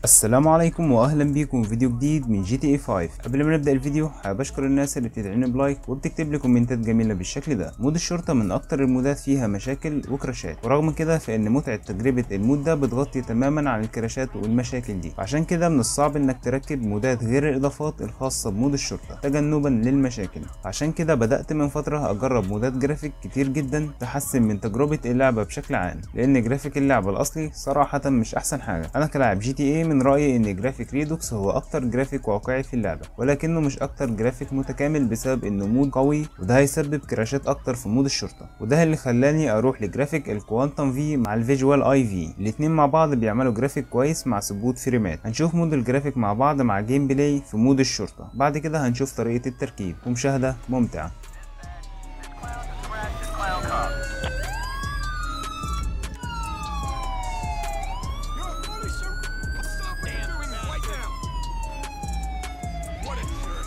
السلام عليكم واهلا بيكم في فيديو جديد من جي تي اي 5 قبل ما نبدا الفيديو حابب اشكر الناس اللي بتدعمني بلايك وبتكتب لي كومنتات جميله بالشكل ده مود الشرطه من اكتر المودات فيها مشاكل وكراشات ورغم كده فان متعه تجربه المود ده بتغطي تماما عن الكراشات والمشاكل دي عشان كده من الصعب انك تركب مودات غير الاضافات الخاصه بمود الشرطه تجنبا للمشاكل عشان كده بدات من فتره اجرب مودات جرافيك كتير جدا تحسن من تجربه اللعبه بشكل عام لان جرافيك اللعبه الاصلي صراحه مش احسن حاجه انا كلاعب جي تي اي من رايي ان جرافيك ريدوكس هو اكتر جرافيك واقعي في اللعبه ولكنه مش اكتر جرافيك متكامل بسبب انه مود قوي وده هيسبب كراشات اكتر في مود الشرطه وده اللي خلاني اروح لجرافيك الكوانتم في مع الفيجوال اي في الاتنين مع بعض بيعملوا جرافيك كويس مع ثبوت فريمات هنشوف مود الجرافيك مع بعض مع جيم بلاي في مود الشرطه بعد كده هنشوف طريقه التركيب ومشاهده ممتعه Crash is Clown Car. You're a bully, sir. Stop what you're doing right now. What a jerk.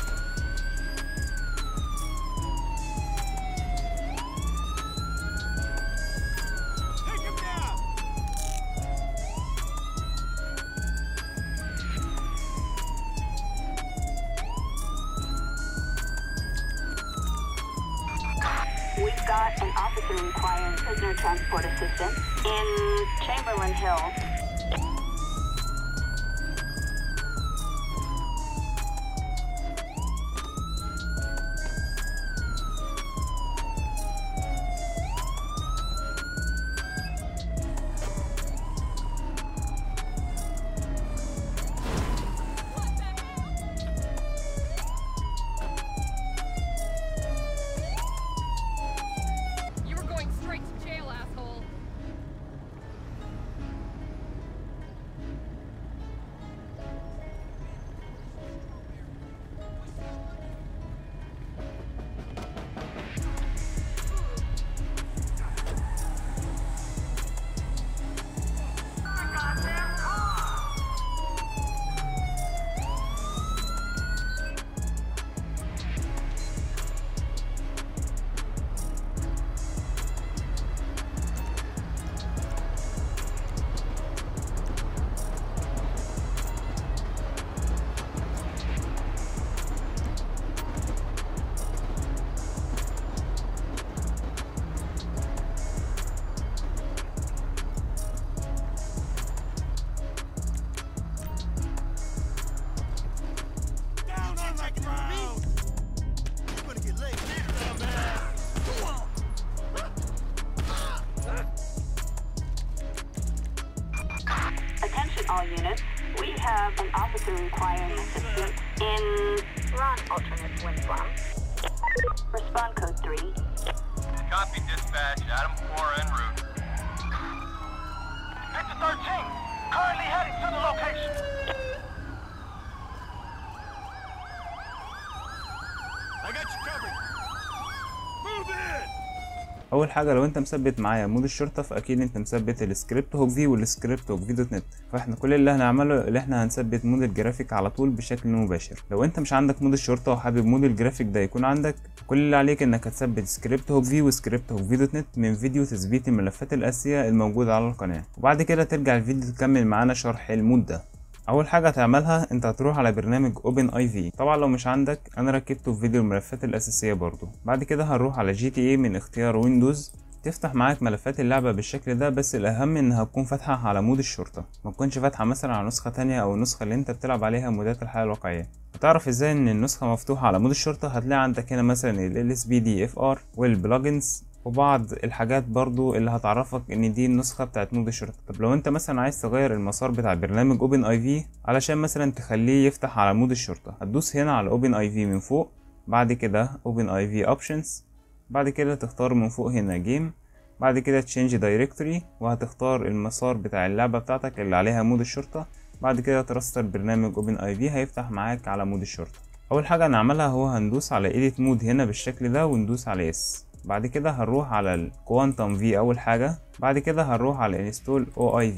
Take him down. We've got an officer requiring prisoner transport assistance in Chamberlain Hill. You were going straight to jail, asshole. Down on the ground. You're gonna get laid. Attention all units. We have an officer requiring assistance in Ron alternate Winslow. Respond code 3. Copy dispatch, Adam 4 en route. Victor 13, currently heading to the location. I got you covered. Move in. اول حاجه لو انت مثبت معايا مود الشرطه فاكيد انت مثبت السكريبت هوك في والسكريبت هوك في دوت نت فاحنا كل اللي هنعمله اللي احنا هنثبت مود الجرافيك على طول بشكل مباشر لو انت مش عندك مود الشرطه وحابب مود الجرافيك ده يكون عندك كل اللي عليك انك هتثبت سكريبت هوك في وسكريبت هوك في دوت نت من فيديو تثبيت الملفات الاساسيه الموجوده على القناه وبعد كده ترجع الفيديو تكمل معانا شرح المود ده اول حاجه هتعملها انت هتروح على برنامج اوبن اي في طبعا لو مش عندك انا ركبته في فيديو الملفات الاساسيه برضو بعد كده هنروح على جي تي اي من اختيار ويندوز تفتح معاك ملفات اللعبة بالشكل ده بس الأهم إنها تكون فاتحة على مود الشرطة ما تكونش فاتحة مثلا على نسخة تانية أو النسخة اللي أنت بتلعب عليها مودات الحياة الواقعية هتعرف ازاي ان النسخة مفتوحة على مود الشرطة هتلاقي عندك هنا مثلا ال LSPDFR والبلجنز وبعض الحاجات برضو اللي هتعرفك ان دي النسخة بتاعت مود الشرطة طب لو انت مثلا عايز تغير المسار بتاع برنامج اوبن اي في علشان مثلا تخليه يفتح على مود الشرطة هتدوس هنا على اوبن اي في من فوق بعد كده اوبن اي في اوبشنز بعد كده تختار من فوق هنا جيم بعد كده تشينج دايركتوري وهتختار المسار بتاع اللعبة بتاعتك اللي عليها مود الشرطة بعد كده ترستر برنامج اوبن اي في هيفتح معاك على مود الشرطة اول حاجة هنعملها هو هندوس على edit مود هنا بالشكل ده وندوس على اس بعد كده هنروح على الكوانتم في اول حاجة بعد كده هنروح على انستول او اي في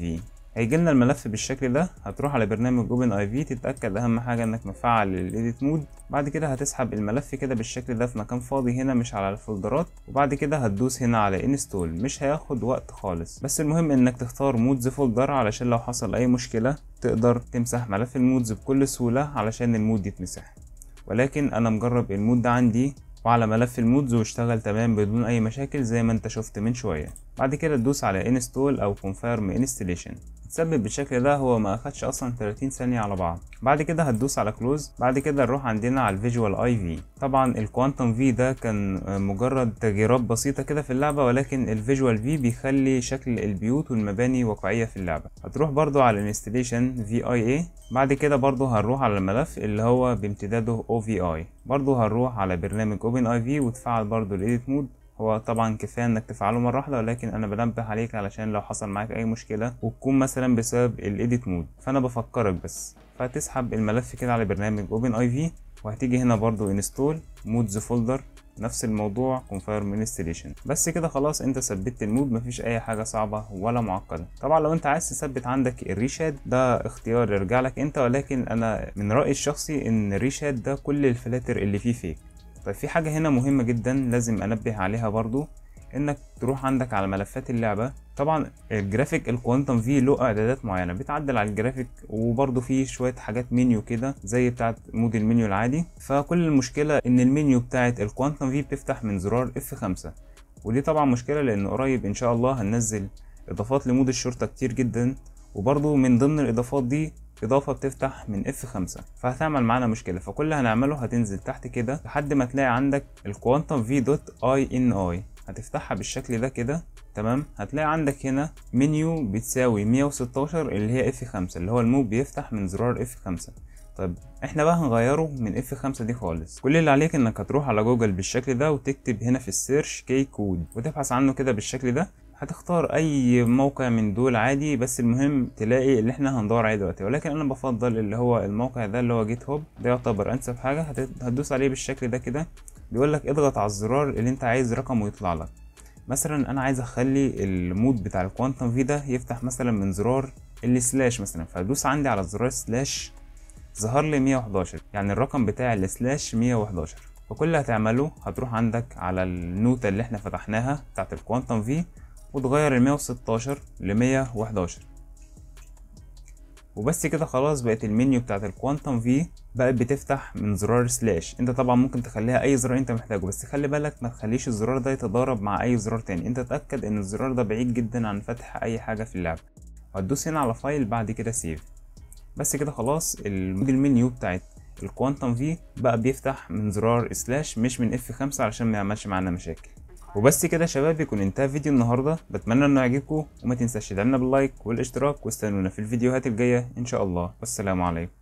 هيجي لنا الملف بالشكل ده هتروح على برنامج اوبن اي في تتاكد اهم حاجه انك مفعل الايديت مود بعد كده هتسحب الملف كده بالشكل ده في مكان فاضي هنا مش على الفولدرات وبعد كده هتدوس هنا على انستول مش هياخد وقت خالص بس المهم انك تختار مودز فولدر علشان لو حصل اي مشكله تقدر تمسح ملف المودز بكل سهوله علشان المود يتمسح ولكن انا مجرب المود ده عندي وعلى ملف المودز واشتغل تمام بدون اي مشاكل زي ما انت شفت من شويه بعد كده تدوس على انستول او confirm installation تثبت بالشكل ده هو ما اخدش اصلا 30 ثانيه على بعض بعد كده هتدوس على كلوز بعد كده نروح عندنا على الفيجوال اي في طبعا الكوانتم في ده كان مجرد تغييرات بسيطه كده في اللعبه ولكن الفيجوال في بيخلي شكل البيوت والمباني واقعيه في اللعبه هتروح برضو على الانستليشن في اي اي بعد كده برضو هنروح على الملف اللي هو بامتداده او في اي برضو هنروح على برنامج اوبن اي في وتفعل برضو الايديت مود هو طبعا كفايه انك تفعله مره واحده ولكن انا بنبه عليك علشان لو حصل معاك اي مشكله وتكون مثلا بسبب الايديت مود فانا بفكرك بس فتسحب الملف كده على برنامج اوبن اي في وهتيجي هنا برضو انستول مودز فولدر نفس الموضوع confirm installation بس كده خلاص انت ثبتت المود مفيش اي حاجه صعبه ولا معقده طبعا لو انت عايز تثبت عندك الريشاد ده اختيار يرجع لك انت ولكن انا من رايي الشخصي ان الريشاد ده كل الفلاتر اللي فيه فيك طيب في حاجة هنا مهمة جدا لازم انبه عليها برضو انك تروح عندك على ملفات اللعبة طبعا الجرافيك الكوانتم في له اعدادات معينة بتعدل على الجرافيك وبرضو في شوية حاجات منيو كده زي بتاعت مود المنيو العادي فكل المشكلة ان المنيو بتاعت الكوانتم في بتفتح من زرار F5 ودي طبعا مشكلة لان قريب ان شاء الله هننزل اضافات لمود الشرطة كتير جدا وبرضو من ضمن الاضافات دي اضافه بتفتح من F5 فهتعمل معانا مشكله فكل اللي هنعمله هتنزل تحت كده لحد ما تلاقي عندك الكوانتم في دوت اي ان اي هتفتحها بالشكل ده كده تمام هتلاقي عندك هنا منيو بتساوي 116 اللي هي F5 اللي هو الموب بيفتح من زرار F5 طيب احنا بقى هنغيره من F5 دي خالص كل اللي عليك انك هتروح على جوجل بالشكل ده وتكتب هنا في السيرش كي كود وتبحث عنه كده بالشكل ده هتختار اي موقع من دول عادي بس المهم تلاقي اللي احنا هندور عليه دلوقتي ولكن انا بفضل اللي هو الموقع ده اللي هو جيت هوب ده يعتبر انسب حاجه هتدوس عليه بالشكل ده كده بيقول لك اضغط على الزرار اللي انت عايز رقمه يطلع لك مثلا انا عايز اخلي المود بتاع الكوانتم في ده يفتح مثلا من زرار السلاش مثلا فادوس عندي على الزرار سلاش ظهر لي 111 يعني الرقم بتاع السلاش 111 فكل اللي هتعمله هتروح عندك على النوتة اللي احنا فتحناها بتاعت الكوانتم في وتغير ال 116 ل 111 وبس كده خلاص بقت المنيو بتاعت الكوانتم في بقت بتفتح من زرار سلاش انت طبعا ممكن تخليها اي زرار انت محتاجه بس خلي بالك ما تخليش الزرار ده يتضارب مع اي زرار تاني انت تأكد ان الزرار ده بعيد جدا عن فتح اي حاجة في اللعبة وهتدوس هنا على فايل بعد كده سيف بس كده خلاص المنيو بتاعت الكوانتم في بقى بيفتح من زرار سلاش مش من اف 5 علشان ما يعملش معانا مشاكل وبس كده يا شباب يكون انتهى فيديو النهارده بتمنى انه يعجبكم وما تنساش تدعمنا باللايك والاشتراك واستنونا في الفيديوهات الجايه ان شاء الله والسلام عليكم